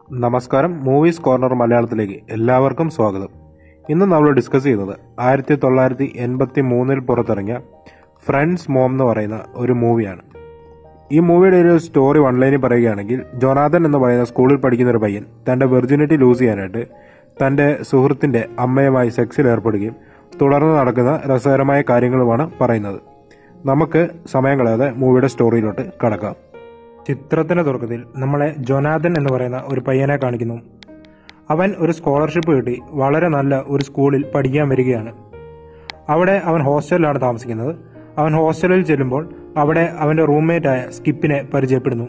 നമസ്കാരം movies corner മലയാളത്തിലേക്ക് എല്ലാവർക്കും സ്വാഗതം ഇന്ന് നമ്മൾ ഡിസ്കസ് ചെയ്യുന്നത് ആയിരത്തി തൊള്ളായിരത്തി എൺപത്തി മൂന്നിൽ പുറത്തിറങ്ങിയ ഫ്രണ്ട്സ് മോം എന്ന് പറയുന്ന ഒരു മൂവിയാണ് ഈ മൂവിയുടെ ഒരു സ്റ്റോറി വൺലൈനിൽ പറയുകയാണെങ്കിൽ ജോനാഥൻ എന്ന് പറയുന്ന സ്കൂളിൽ പഠിക്കുന്ന ഒരു പയ്യൻ തന്റെ വെർജിനിറ്റി ലൂസ് ചെയ്യാനായിട്ട് തന്റെ സുഹൃത്തിന്റെ അമ്മയുമായി സെക്സിൽ ഏർപ്പെടുകയും തുടർന്ന് നടക്കുന്ന രസകരമായ കാര്യങ്ങളുമാണ് പറയുന്നത് നമുക്ക് സമയം കളയാതെ മൂവിയുടെ സ്റ്റോറിയിലോട്ട് കടക്കാം ചിത്രത്തിന്റെ തുടക്കത്തിൽ നമ്മളെ ജൊനാഥൻ എന്ന് പറയുന്ന ഒരു പയ്യനെ കാണിക്കുന്നു അവൻ ഒരു സ്കോളർഷിപ്പ് കിട്ടി വളരെ നല്ല ഒരു സ്കൂളിൽ പഠിക്കാൻ വരികയാണ് അവിടെ അവൻ ഹോസ്റ്റലിലാണ് താമസിക്കുന്നത് അവൻ ഹോസ്റ്റലിൽ ചെല്ലുമ്പോൾ അവിടെ അവന്റെ റൂംമേറ്റായ സ്കിപ്പിനെ പരിചയപ്പെടുന്നു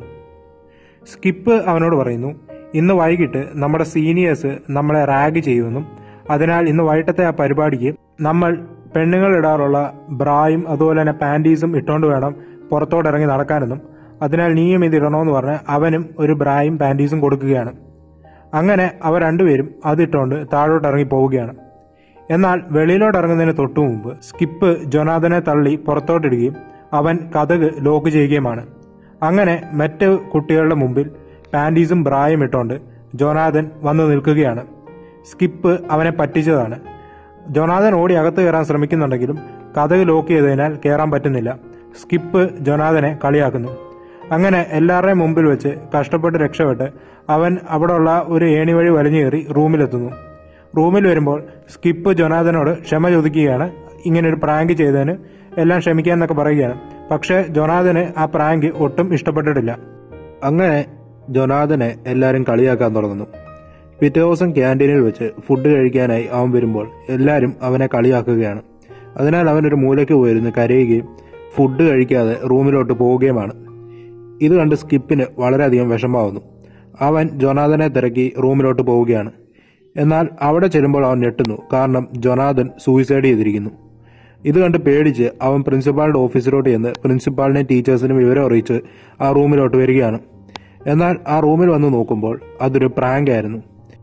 സ്കിപ്പ് അവനോട് പറയുന്നു ഇന്ന് വൈകിട്ട് നമ്മുടെ സീനിയേഴ്സ് നമ്മളെ റാഗ് ചെയ്യുമെന്നും അതിനാൽ ഇന്ന് വൈകിട്ടത്തെ ആ പരിപാടിക്ക് നമ്മൾ പെണ്ണുങ്ങൾ ഇടാറുള്ള ബ്രായും അതുപോലെ തന്നെ പാൻറ്റീസും ഇട്ടുകൊണ്ട് വേണം പുറത്തോട്ട് ഇറങ്ങി നടക്കാനെന്നും അതിനാൽ നീയും ഇത് ഇടണമെന്ന് പറഞ്ഞ് അവനും ഒരു ബ്രായും പാൻറ്റീസും കൊടുക്കുകയാണ് അങ്ങനെ അവർ രണ്ടുപേരും അതിട്ടുകൊണ്ട് താഴോട്ട് ഇറങ്ങി പോവുകയാണ് എന്നാൽ വെളിയിലോട്ട് ഇറങ്ങുന്നതിന് തൊട്ടു മുമ്പ് സ്കിപ്പ് ജൊനാഥനെ തള്ളി പുറത്തോട്ടിടുകയും അവൻ കഥക് ലോക്ക് ചെയ്യുകയുമാണ് അങ്ങനെ മറ്റ് കുട്ടികളുടെ മുമ്പിൽ പാൻറ്റീസും ബ്രായും ഇട്ടുകൊണ്ട് ജോനാഥൻ വന്നു നിൽക്കുകയാണ് സ്കിപ്പ് അവനെ പറ്റിച്ചതാണ് ജോനാഥൻ ഓടി അകത്ത് കയറാൻ ശ്രമിക്കുന്നുണ്ടെങ്കിലും കഥക് ലോക്ക് ചെയ്തതിനാൽ കയറാൻ പറ്റുന്നില്ല സ്കിപ്പ് ജോനാഥനെ കളിയാക്കുന്നു അങ്ങനെ എല്ലാവരുടെയും മുമ്പിൽ വെച്ച് കഷ്ടപ്പെട്ട് രക്ഷപ്പെട്ട് അവൻ അവിടെയുള്ള ഒരു ഏണി വഴി വലിഞ്ഞു കയറി റൂമിലെത്തുന്നു റൂമിൽ വരുമ്പോൾ സ്കിപ്പ് ജൊനാഥനോട് ക്ഷമ ചോദിക്കുകയാണ് ഇങ്ങനെ ഒരു പ്രാങ്ക് ചെയ്തതിന് എല്ലാം ക്ഷമിക്കാന്നൊക്കെ പറയുകയാണ് പക്ഷേ ജൊനാഥന് ആ പ്രാങ്ക് ഒട്ടും ഇഷ്ടപ്പെട്ടിട്ടില്ല അങ്ങനെ ജൊനാഥനെ എല്ലാവരും കളിയാക്കാൻ തുടങ്ങുന്നു പിറ്റേ ദിവസം ക്യാൻറ്റീനിൽ വെച്ച് ഫുഡ് കഴിക്കാനായി അവൻ വരുമ്പോൾ എല്ലാവരും അവനെ കളിയാക്കുകയാണ് അതിനാൽ അവൻ ഒരു മൂലയ്ക്ക് പോയിരുന്ന് കരയുകയും ഫുഡ് കഴിക്കാതെ റൂമിലോട്ട് പോവുകയുമാണ് ഇത് കണ്ട് സ്കിപ്പിന് വളരെയധികം വിഷമാവുന്നു അവൻ ജൊനാഥനെ തിരക്കി റൂമിലോട്ട് പോവുകയാണ് എന്നാൽ അവിടെ ചെല്ലുമ്പോൾ അവൻ ഞെട്ടുന്നു കാരണം ജൊനാഥൻ സൂയിസൈഡ് ചെയ്തിരിക്കുന്നു ഇത് കണ്ട് പേടിച്ച് അവൻ പ്രിൻസിപ്പാളുടെ ഓഫീസിലോട്ട് ചെന്ന് പ്രിൻസിപ്പാളിനെയും ടീച്ചേഴ്സിനും വിവരം അറിയിച്ച് ആ റൂമിലോട്ട് വരികയാണ് എന്നാൽ ആ റൂമിൽ വന്ന് നോക്കുമ്പോൾ അതൊരു പ്രാങ്ക് ആയിരുന്നു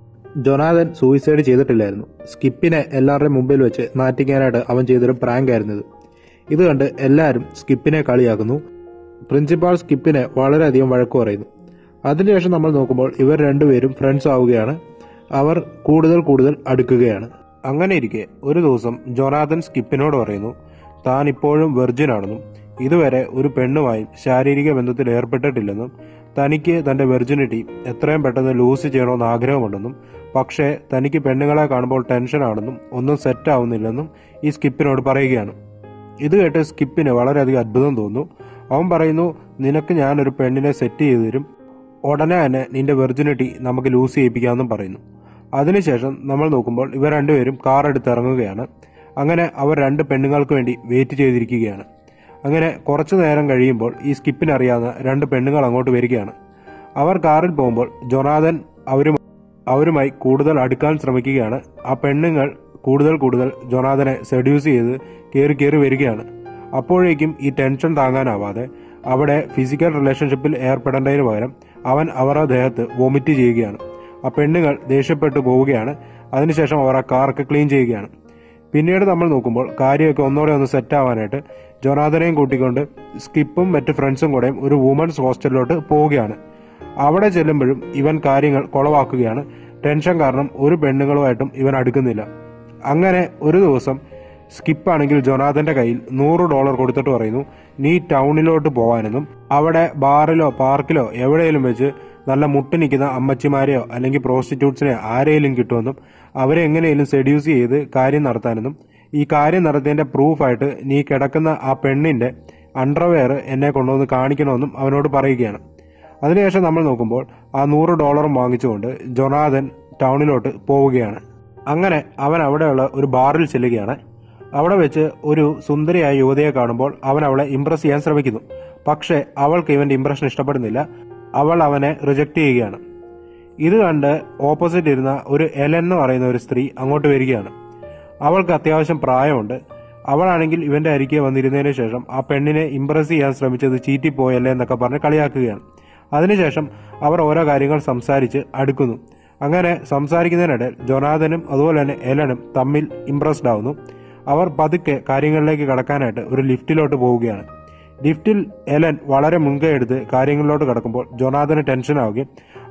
ജൊനാഥൻ സൂയിസൈഡ് ചെയ്തിട്ടില്ലായിരുന്നു സ്കിപ്പിനെ എല്ലാവരുടെയും മുമ്പിൽ വെച്ച് നാറ്റിക്കാനായിട്ട് അവൻ ചെയ്തൊരു പ്രാങ്ക് ആയിരുന്നു ഇത് ഇത് കണ്ട് എല്ലാവരും സ്കിപ്പിനെ കളിയാക്കുന്നു പ്രിൻസിപ്പാൾ സ്കിപ്പിനെ വളരെയധികം വഴക്കു പറയുന്നു അതിനുശേഷം നമ്മൾ നോക്കുമ്പോൾ ഇവർ രണ്ടുപേരും ഫ്രണ്ട്സ് ആവുകയാണ് അവർ കൂടുതൽ കൂടുതൽ അടുക്കുകയാണ് അങ്ങനെ ഇരിക്കെ ഒരു ദിവസം ജോനാഥൻ സ്കിപ്പിനോട് പറയുന്നു താൻ ഇപ്പോഴും വെർജിൻ ആണെന്നും ഇതുവരെ ഒരു പെണ്ണുമായും ശാരീരിക ബന്ധത്തിൽ ഏർപ്പെട്ടിട്ടില്ലെന്നും തനിക്ക് തന്റെ വെർജിനിറ്റി എത്രയും പെട്ടെന്ന് ലൂസ് ചെയ്യണമെന്ന് ആഗ്രഹമുണ്ടെന്നും പക്ഷേ തനിക്ക് പെണ്ണുങ്ങളെ കാണുമ്പോൾ ടെൻഷനാണെന്നും ഒന്നും സെറ്റ് ആവുന്നില്ലെന്നും ഈ സ്കിപ്പിനോട് പറയുകയാണ് ഇത് കേട്ട് സ്കിപ്പിന് വളരെയധികം അത്ഭുതം തോന്നുന്നു അവൻ പറയുന്നു നിനക്ക് ഞാനൊരു പെണ്ണിനെ സെറ്റ് ചെയ്തു തരും ഉടനെ തന്നെ നിന്റെ വെർജിനിറ്റി നമുക്ക് ലൂസ് ചെയ്യിപ്പിക്കാമെന്നും പറയുന്നു അതിനുശേഷം നമ്മൾ നോക്കുമ്പോൾ ഇവർ രണ്ടുപേരും കാർ എടുത്ത് ഇറങ്ങുകയാണ് അങ്ങനെ അവർ രണ്ട് പെണ്ണുങ്ങൾക്ക് വേണ്ടി വെയിറ്റ് ചെയ്തിരിക്കുകയാണ് അങ്ങനെ കുറച്ചു നേരം കഴിയുമ്പോൾ ഈ സ്കിപ്പിനറിയാവുന്ന രണ്ട് പെണ്ണുങ്ങൾ അങ്ങോട്ട് വരികയാണ് അവർ കാറിൽ പോകുമ്പോൾ ജൊനാഥൻ അവരും അവരുമായി കൂടുതൽ അടുക്കാൻ ശ്രമിക്കുകയാണ് ആ പെണ്ണുങ്ങൾ കൂടുതൽ കൂടുതൽ ജൊനാഥനെ സെഡ്യൂസ് ചെയ്ത് കയറി കയറി വരികയാണ് അപ്പോഴേക്കും ഈ ടെൻഷൻ താങ്ങാനാവാതെ അവിടെ ഫിസിക്കൽ റിലേഷൻഷിപ്പിൽ ഏർപ്പെടേണ്ടതിന് പകരം അവൻ അവരുടെ ദേഹത്ത് വോമിറ്റ് ചെയ്യുകയാണ് ആ പെണ്ണുങ്ങൾ ദേഷ്യപ്പെട്ടു പോവുകയാണ് അതിനുശേഷം അവർ ആ കാറൊക്കെ ക്ലീൻ ചെയ്യുകയാണ് പിന്നീട് നമ്മൾ നോക്കുമ്പോൾ കാര്യമൊക്കെ ഒന്നുകൂടെ ഒന്ന് സെറ്റ് ആവാനായിട്ട് ജൊനാഥനെയും കൂട്ടിക്കൊണ്ട് സ്കിപ്പും മറ്റ് ഫ്രണ്ട്സും കൂടെയും ഒരു വുമൻസ് ഹോസ്റ്റലിലോട്ട് പോവുകയാണ് അവിടെ ചെല്ലുമ്പോഴും ഇവൻ കാര്യങ്ങൾ കുളവാക്കുകയാണ് ടെൻഷൻ കാരണം ഒരു പെണ്ണുങ്ങളുമായിട്ടും ഇവൻ അടുക്കുന്നില്ല അങ്ങനെ ഒരു ദിവസം സ്കിപ്പാണെങ്കിൽ ജൊനാഥന്റെ കയ്യിൽ നൂറ് ഡോളർ കൊടുത്തിട്ട് പറയുന്നു നീ ടൗണിലോട്ട് പോകാനെന്നും അവിടെ ബാറിലോ പാർക്കിലോ എവിടെയെങ്കിലും വെച്ച് നല്ല മുട്ട് നിൽക്കുന്ന അമ്മച്ചിമാരെയോ അല്ലെങ്കിൽ പ്രോസ്റ്റിറ്റ്യൂട്ട്സിനെയോ ആരെയും കിട്ടുമെന്നും അവരെ എങ്ങനെയും സെഡ്യൂസ് ചെയ്ത് കാര്യം നടത്താനെന്നും ഈ കാര്യം നടത്തിയതിന്റെ പ്രൂഫായിട്ട് നീ കിടക്കുന്ന ആ പെണ്ണിന്റെ അണ്ടർവെയർ എന്നെ കൊണ്ടുവന്ന് കാണിക്കണമെന്നും അവനോട് പറയുകയാണ് അതിനുശേഷം നമ്മൾ നോക്കുമ്പോൾ ആ നൂറ് ഡോളറും വാങ്ങിച്ചുകൊണ്ട് ജൊനാഥൻ ടൗണിലോട്ട് പോവുകയാണ് അങ്ങനെ അവൻ അവിടെയുള്ള ഒരു ബാറിൽ ചെല്ലുകയാണ് അവിടെ വെച്ച് ഒരു സുന്ദരിയായ യുവതിയെ കാണുമ്പോൾ അവൻ അവളെ ഇംപ്രസ് ചെയ്യാൻ ശ്രമിക്കുന്നു പക്ഷേ അവൾക്ക് ഇവന്റെ ഇംപ്രഷൻ ഇഷ്ടപ്പെടുന്നില്ല അവൾ അവനെ റിജക്ട് ചെയ്യുകയാണ് ഇത് കണ്ട് ഓപ്പോസിറ്റ് ഇരുന്ന ഒരു എലൻ എന്ന് പറയുന്ന ഒരു സ്ത്രീ അങ്ങോട്ട് വരികയാണ് അവൾക്ക് അത്യാവശ്യം പ്രായമുണ്ട് അവളാണെങ്കിൽ ഇവന്റെ അരികെ വന്നിരുന്നതിന് ശേഷം ആ പെണ്ണിനെ ഇംപ്രസ് ചെയ്യാൻ ശ്രമിച്ചത് ചീറ്റിപ്പോയല്ലേ എന്നൊക്കെ പറഞ്ഞ് കളിയാക്കുകയാണ് അതിനുശേഷം അവർ ഓരോ കാര്യങ്ങൾ സംസാരിച്ച് അടുക്കുന്നു അങ്ങനെ സംസാരിക്കുന്നതിനിടയിൽ ജൊനാഥനും അതുപോലെ തന്നെ എലനും തമ്മിൽ ഇംപ്രസ്ഡ് ആവുന്നു അവർ പതുക്കെ കാര്യങ്ങളിലേക്ക് കടക്കാനായിട്ട് ഒരു ലിഫ്റ്റിലോട്ട് പോവുകയാണ് ലിഫ്റ്റിൽ എലൻ വളരെ മുൻകൈ എടുത്ത് കാര്യങ്ങളിലോട്ട് കടക്കുമ്പോൾ ജൊനാഥന് ടെൻഷൻ ആവുകയും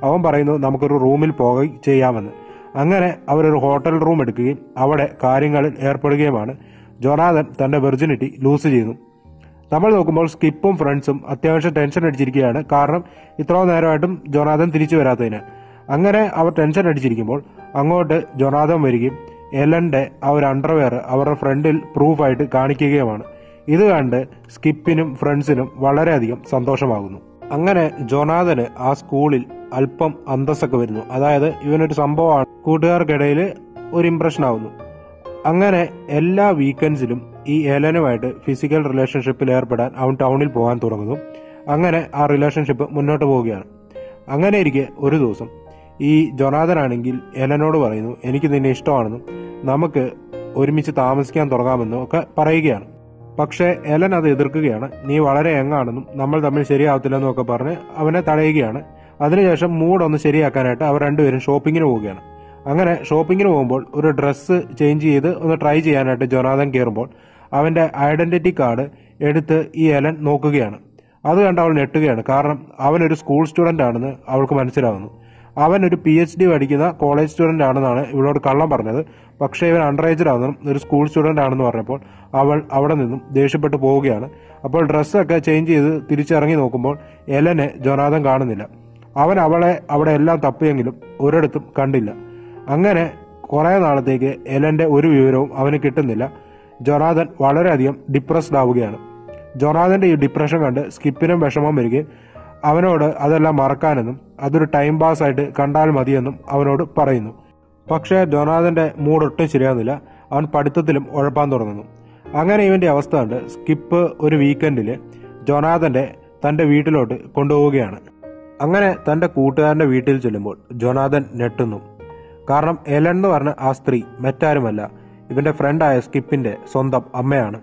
അവൻ പറയുന്നു നമുക്കൊരു റൂമിൽ പോയി ചെയ്യാമെന്ന് അങ്ങനെ അവരൊരു ഹോട്ടൽ റൂം എടുക്കുകയും അവിടെ കാര്യങ്ങളിൽ ഏർപ്പെടുകയുമാണ് ജോനാഥൻ തന്റെ വെർജിനിറ്റി ലൂസ് ചെയ്യുന്നു നമ്മൾ നോക്കുമ്പോൾ സ്കിപ്പും ഫ്രണ്ട്സും അത്യാവശ്യം ടെൻഷൻ അടിച്ചിരിക്കുകയാണ് കാരണം ഇത്രയും നേരമായിട്ടും ജോനാഥൻ തിരിച്ചു വരാത്തതിന് അങ്ങനെ അവർ ടെൻഷൻ അടിച്ചിരിക്കുമ്പോൾ അങ്ങോട്ട് ജോനാഥൻ വരികയും എലന്റെ ആ ഒരു അണ്ടർവെയർ അവരുടെ ഫ്രണ്ടിൽ പ്രൂഫായിട്ട് കാണിക്കുകയുമാണ് ഇത് കണ്ട് സ്കിപ്പിനും ഫ്രണ്ട്സിനും വളരെയധികം സന്തോഷമാകുന്നു അങ്ങനെ ജോനാഥന് ആ സ്കൂളിൽ അല്പം അന്തസ്സൊക്കെ വരുന്നു അതായത് ഇവനൊരു സംഭവമാണ് കൂട്ടുകാർക്കിടയിൽ ഒരു ഇംപ്രഷൻ ആവുന്നു അങ്ങനെ എല്ലാ വീക്കെൻഡ്സിലും ഈ ഏലനുമായിട്ട് ഫിസിക്കൽ റിലേഷൻഷിപ്പിൽ ഏർപ്പെടാൻ അവൻ ടൗണിൽ പോകാൻ തുടങ്ങുന്നു അങ്ങനെ ആ റിലേഷൻഷിപ്പ് മുന്നോട്ട് പോവുകയാണ് അങ്ങനെ ഇരിക്കെ ഒരു ദിവസം ഈ ജൊനാഥൻ ആണെങ്കിൽ എലനോട് പറയുന്നു എനിക്ക് നിന്നെ ഇഷ്ടമാണെന്നും നമുക്ക് ഒരുമിച്ച് താമസിക്കാൻ തുടങ്ങാമെന്നും ഒക്കെ പറയുകയാണ് പക്ഷേ എലൻ അത് എതിർക്കുകയാണ് നീ വളരെ യങ്ങാണെന്നും നമ്മൾ തമ്മിൽ ശരിയാവത്തില്ലെന്നും ഒക്കെ പറഞ്ഞ് അവനെ തടയുകയാണ് അതിനുശേഷം മൂഡ് ഒന്ന് ശരിയാക്കാനായിട്ട് അവർ രണ്ടുപേരും ഷോപ്പിങ്ങിന് പോവുകയാണ് അങ്ങനെ ഷോപ്പിങ്ങിന് പോകുമ്പോൾ ഒരു ഡ്രസ്സ് ചേഞ്ച് ചെയ്ത് ഒന്ന് ട്രൈ ചെയ്യാനായിട്ട് ജൊനാഥൻ കയറുമ്പോൾ അവന്റെ ഐഡന്റിറ്റി കാർഡ് എടുത്ത് ഈ എലൻ നോക്കുകയാണ് അത് കണ്ട് അവൾ ഞെട്ടുകയാണ് കാരണം അവനൊരു സ്കൂൾ സ്റ്റുഡന്റ് ആണെന്ന് അവൾക്ക് മനസ്സിലാവുന്നു അവൻ ഒരു പി എച്ച് ഡി പഠിക്കുന്ന കോളേജ് സ്റ്റുഡന്റ് ആണെന്നാണ് ഇവളോട് കള്ളം പറഞ്ഞത് പക്ഷേ ഇവൻ അണ്ടർ ഏജ്ഡ് ആണെന്നും ഒരു സ്കൂൾ സ്റ്റുഡന്റ് ആണെന്ന് പറഞ്ഞപ്പോൾ അവൾ അവിടെ നിന്നും ദേഷ്യപ്പെട്ടു പോവുകയാണ് അപ്പോൾ ഡ്രസ്സൊക്കെ ചേഞ്ച് ചെയ്ത് തിരിച്ചിറങ്ങി നോക്കുമ്പോൾ എലനെ ജൊനാഥൻ കാണുന്നില്ല അവൻ അവളെ അവിടെ എല്ലാം തപ്പിയെങ്കിലും ഒരിടത്തും കണ്ടില്ല അങ്ങനെ കുറെ നാളത്തേക്ക് എലന്റെ ഒരു വിവരവും അവന് കിട്ടുന്നില്ല ജൊനാഥൻ വളരെയധികം ഡിപ്രസ്ഡ് ആവുകയാണ് ജൊനാഥന്റെ ഈ ഡിപ്രഷൻ കണ്ട് സ്കിപ്പിനും വിഷമം വരികയും അവനോട് അതെല്ലാം മറക്കാനെന്നും അതൊരു ടൈം പാസ് ആയിട്ട് കണ്ടാൽ മതിയെന്നും അവനോട് പറയുന്നു പക്ഷേ ജൊനാഥന്റെ മൂഡ് ഒട്ടും ശരിയാകുന്നില്ല അവൻ പഠിത്തത്തിലും ഉഴപ്പാൻ തുടങ്ങുന്നു അങ്ങനെ ഇവന്റെ അവസ്ഥ കണ്ട് സ്കിപ്പ് ഒരു വീക്കെൻഡില് ജൊനാഥന്റെ തന്റെ വീട്ടിലോട്ട് കൊണ്ടുപോവുകയാണ് അങ്ങനെ തന്റെ കൂട്ടുകാരന്റെ വീട്ടിൽ ചെല്ലുമ്പോൾ ജൊനാഥൻ ഞെട്ടുന്നു കാരണം എലൻ എന്ന് പറഞ്ഞ ആ സ്ത്രീ മറ്റാരുമല്ല ഇവന്റെ ഫ്രണ്ടായ സ്കിപ്പിന്റെ സ്വന്തം അമ്മയാണ്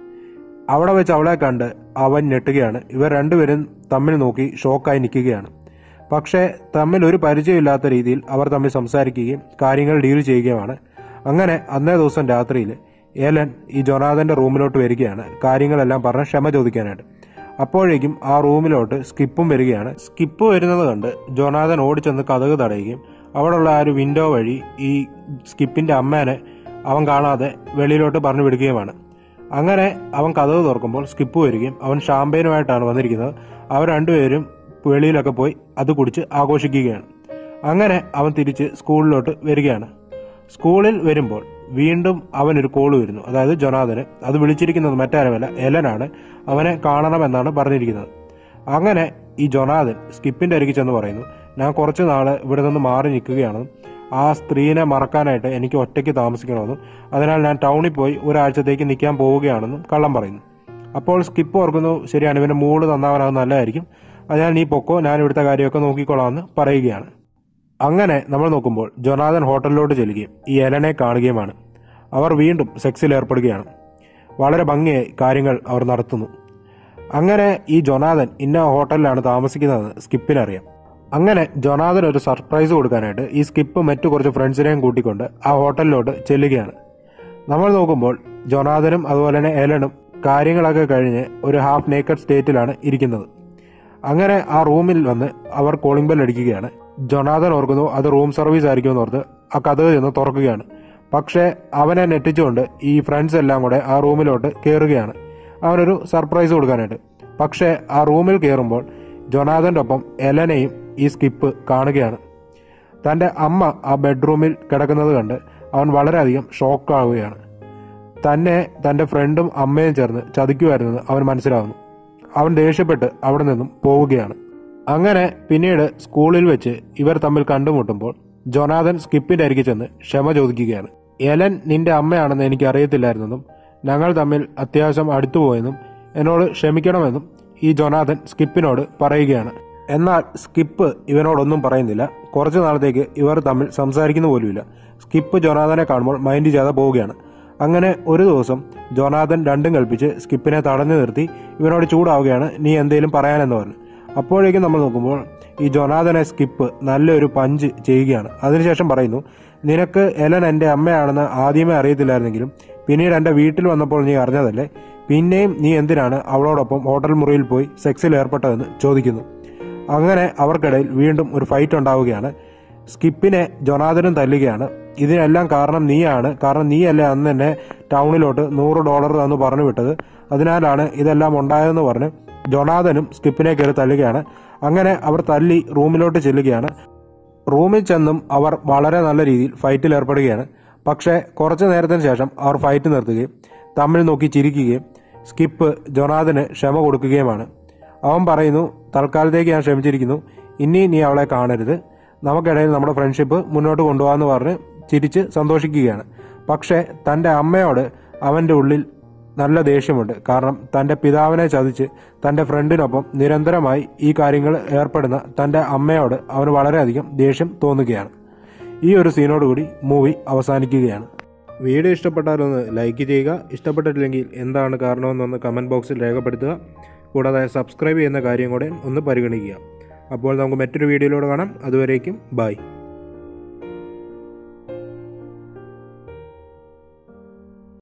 അവിടെ വെച്ച് അവളെ കണ്ട് അവൻ ഞെട്ടുകയാണ് ഇവർ രണ്ടുപേരും തമ്മിൽ നോക്കി ഷോക്കായി നിൽക്കുകയാണ് പക്ഷേ തമ്മിൽ ഒരു പരിചയമില്ലാത്ത രീതിയിൽ അവർ തമ്മിൽ സംസാരിക്കുകയും കാര്യങ്ങൾ ഡീൽ ചെയ്യുകയുമാണ് അങ്ങനെ അന്നേ ദിവസം രാത്രിയിൽ ഏലൻ ഈ ജൊനാഥന്റെ റൂമിലോട്ട് വരികയാണ് കാര്യങ്ങളെല്ലാം പറഞ്ഞ് ക്ഷമ ചോദിക്കാനായിട്ട് അപ്പോഴേക്കും ആ റൂമിലോട്ട് സ്കിപ്പും വരികയാണ് സ്കിപ്പ് വരുന്നത് കണ്ട് ജൊനാഥൻ ഓടിച്ചെന്ന് കഥക് തടയുകയും അവിടെയുള്ള ആ ഒരു വിൻഡോ വഴി ഈ സ്കിപ്പിന്റെ അമ്മേനെ അവൻ കാണാതെ വെളിയിലോട്ട് പറഞ്ഞു വിടുകയുമാണ് അങ്ങനെ അവൻ കഥക് തുറക്കുമ്പോൾ സ്കിപ്പ് വരികയും അവൻ ഷാമ്പയിനുമായിട്ടാണ് വന്നിരിക്കുന്നത് അവർ രണ്ടുപേരും വെളിയിലൊക്കെ പോയി അത് കുടിച്ച് ആഘോഷിക്കുകയാണ് അങ്ങനെ അവൻ തിരിച്ച് സ്കൂളിലോട്ട് വരികയാണ് സ്കൂളിൽ വരുമ്പോൾ വീണ്ടും അവനൊരു കോൾ വരുന്നു അതായത് ജൊനാഥന് അത് വിളിച്ചിരിക്കുന്നത് മറ്റാരുമല്ല എലനാണ് അവനെ കാണണമെന്നാണ് പറഞ്ഞിരിക്കുന്നത് അങ്ങനെ ഈ ജൊനാഥൻ സ്കിപ്പിന്റെ അരികിൽ ചെന്ന് പറയുന്നു ഞാൻ കുറച്ച് നാള് ഇവിടെ നിന്ന് മാറി നിൽക്കുകയാണെന്നും ആ സ്ത്രീനെ മറക്കാനായിട്ട് എനിക്ക് ഒറ്റയ്ക്ക് താമസിക്കണമെന്നും അതിനാൽ ഞാൻ ടൗണിൽ പോയി ഒരാഴ്ചത്തേക്ക് നിൽക്കാൻ പോവുകയാണെന്നും കള്ളം പറയുന്നു അപ്പോൾ സ്കിപ്പ് ഓർക്കുന്നു ശരിയാണ് ഇവന്റെ മൂഡ് നന്നാവാനത് നല്ലതായിരിക്കും അതിനാൽ നീ പൊക്കോ ഞാൻ ഇവിടുത്തെ കാര്യമൊക്കെ നോക്കിക്കോളാമെന്ന് പറയുകയാണ് അങ്ങനെ നമ്മൾ നോക്കുമ്പോൾ ജൊനാഥൻ ഹോട്ടലിലോട്ട് ചെല്ലുകയും ഈ എലനെ കാണുകയുമാണ് അവർ വീണ്ടും സെക്സിൽ ഏർപ്പെടുകയാണ് വളരെ ഭംഗിയായി കാര്യങ്ങൾ അവർ നടത്തുന്നു അങ്ങനെ ഈ ജൊനാഥൻ ഇന്ന ഹോട്ടലിലാണ് താമസിക്കുന്നതെന്ന് സ്കിപ്പിനറിയാം അങ്ങനെ ജൊനാഥൻ ഒരു സർപ്രൈസ് കൊടുക്കാനായിട്ട് ഈ സ്കിപ്പ് മറ്റു കുറച്ച് ഫ്രണ്ട്സിനെയും കൂട്ടിക്കൊണ്ട് ആ ഹോട്ടലിലോട്ട് ചെല്ലുകയാണ് നമ്മൾ നോക്കുമ്പോൾ ജൊനാഥനും അതുപോലെ തന്നെ എലനും കാര്യങ്ങളൊക്കെ കഴിഞ്ഞ് ഒരു ഹാഫ് നേക്കഡ് സ്റ്റേറ്റിലാണ് ഇരിക്കുന്നത് അങ്ങനെ ആ റൂമിൽ വന്ന് അവർ കോളിംഗ് ബെൽ അടിക്കുകയാണ് ജൊനാഥൻ ഓർക്കുന്നു അത് റൂം സർവീസ് ആയിരിക്കുമെന്ന് ഓർത്ത് ആ കഥ ചെന്ന് തുറക്കുകയാണ് പക്ഷേ അവനെ നെറ്റിച്ചുകൊണ്ട് ഈ ഫ്രണ്ട്സ് എല്ലാം കൂടെ ആ റൂമിലോട്ട് കയറുകയാണ് അവനൊരു സർപ്രൈസ് കൊടുക്കാനായിട്ട് പക്ഷേ ആ റൂമിൽ കയറുമ്പോൾ ജൊനാഥന്റെ ഒപ്പം എലനെയും ഈ സ്കിപ്പ് കാണുകയാണ് തന്റെ അമ്മ ആ ബെഡ്റൂമിൽ കിടക്കുന്നത് കണ്ട് അവൻ വളരെയധികം ഷോക്കാവുകയാണ് തന്നെ തന്റെ ഫ്രണ്ടും അമ്മയും ചേർന്ന് ചതിക്കുമായിരുന്നെന്ന് അവൻ മനസ്സിലാവുന്നു അവൻ ദേഷ്യപ്പെട്ട് അവിടെ നിന്നും പോവുകയാണ് അങ്ങനെ പിന്നീട് സ്കൂളിൽ വെച്ച് ഇവർ തമ്മിൽ കണ്ടുമുട്ടുമ്പോൾ ജൊനാഥൻ സ്കിപ്പിന്റെ അരികെ ചെന്ന് ക്ഷമ ചോദിക്കുകയാണ് എലൻ നിന്റെ അമ്മയാണെന്ന് എനിക്ക് അറിയത്തില്ലായിരുന്നെന്നും ഞങ്ങൾ തമ്മിൽ അത്യാവശ്യം അടുത്തുപോയെന്നും എന്നോട് ക്ഷമിക്കണമെന്നും ഈ ജൊനാഥൻ സ്കിപ്പിനോട് പറയുകയാണ് എന്നാൽ സ്കിപ്പ് ഇവനോടൊന്നും പറയുന്നില്ല കുറച്ചു നാളത്തേക്ക് ഇവർ തമ്മിൽ സംസാരിക്കുന്ന പോലുമില്ല സ്കിപ്പ് ജൊനാഥനെ കാണുമ്പോൾ മൈൻഡ് ചെയ്യാതെ പോവുകയാണ് അങ്ങനെ ഒരു ദിവസം ജോനാഥൻ രണ്ടും കൽപ്പിച്ച് സ്കിപ്പിനെ തടഞ്ഞു നിർത്തി ഇവനോട് ചൂടാവുകയാണ് നീ എന്തേലും പറയാനെന്ന് പറഞ്ഞു അപ്പോഴേക്കും നമ്മൾ നോക്കുമ്പോൾ ഈ ജോനാഥനെ സ്കിപ്പ് നല്ലൊരു പഞ്ച് ചെയ്യുകയാണ് അതിനുശേഷം പറയുന്നു നിനക്ക് എലൻ എന്റെ അമ്മയാണെന്ന് ആദ്യമേ അറിയത്തില്ലായിരുന്നെങ്കിലും പിന്നീട് എന്റെ വീട്ടിൽ വന്നപ്പോൾ നീ അറിഞ്ഞതല്ലേ പിന്നെയും നീ എന്തിനാണ് അവളോടൊപ്പം ഹോട്ടൽ മുറിയിൽ പോയി സെക്സിൽ ഏർപ്പെട്ടതെന്ന് ചോദിക്കുന്നു അങ്ങനെ അവർക്കിടയിൽ വീണ്ടും ഒരു ഫൈറ്റ് ഉണ്ടാവുകയാണ് സ്കിപ്പിനെ ജൊനാഥനും തല്ലുകയാണ് ഇതിനെല്ലാം കാരണം നീയാണ് കാരണം നീയല്ലേ അന്ന് എന്നെ ടൗണിലോട്ട് നൂറ് ഡോളർ തന്നു പറഞ്ഞു വിട്ടത് അതിനാലാണ് ഇതെല്ലാം ഉണ്ടായതെന്ന് പറഞ്ഞ് ജൊനാഥനും സ്കിപ്പിനെ കയറി തല്ലുകയാണ് അങ്ങനെ അവർ തല്ലി റൂമിലോട്ട് ചെല്ലുകയാണ് റൂമിൽ ചെന്നും അവർ വളരെ നല്ല രീതിയിൽ ഫൈറ്റിൽ ഏർപ്പെടുകയാണ് പക്ഷേ കുറച്ചു നേരത്തിന് ശേഷം അവർ ഫൈറ്റ് നിർത്തുകയും തമ്മിൽ നോക്കി ചിരിക്കുകയും സ്കിപ്പ് ജൊനാഥന് ക്ഷമ കൊടുക്കുകയുമാണ് അവൻ പറയുന്നു തൽക്കാലത്തേക്ക് ഞാൻ ക്ഷമിച്ചിരിക്കുന്നു ഇനി നീ അവളെ കാണരുത് നമുക്കിടയിൽ നമ്മുടെ ഫ്രണ്ട്ഷിപ്പ് മുന്നോട്ട് കൊണ്ടുപോകാമെന്ന് പറഞ്ഞ് ചിരിച്ച് സന്തോഷിക്കുകയാണ് പക്ഷേ തൻ്റെ അമ്മയോട് അവൻ്റെ ഉള്ളിൽ നല്ല ദേഷ്യമുണ്ട് കാരണം തൻ്റെ പിതാവിനെ ചതിച്ച് തൻ്റെ ഫ്രണ്ടിനൊപ്പം നിരന്തരമായി ഈ കാര്യങ്ങൾ ഏർപ്പെടുന്ന തൻ്റെ അമ്മയോട് അവന് വളരെയധികം ദേഷ്യം തോന്നുകയാണ് ഈ ഒരു സീനോടുകൂടി മൂവി അവസാനിക്കുകയാണ് വീഡിയോ ഇഷ്ടപ്പെട്ടാലൊന്ന് ലൈക്ക് ചെയ്യുക ഇഷ്ടപ്പെട്ടിട്ടില്ലെങ്കിൽ എന്താണ് കാരണമെന്നൊന്ന് കമൻറ്റ് ബോക്സിൽ രേഖപ്പെടുത്തുക കൂടാതെ സബ്സ്ക്രൈബ് ചെയ്യുന്ന കാര്യം കൂടെ ഒന്ന് പരിഗണിക്കുക അപ്പോൾ നമുക്ക് മറ്റൊരു വീഡിയോയിലൂടെ കാണാം അതുവരേക്കും ബൈ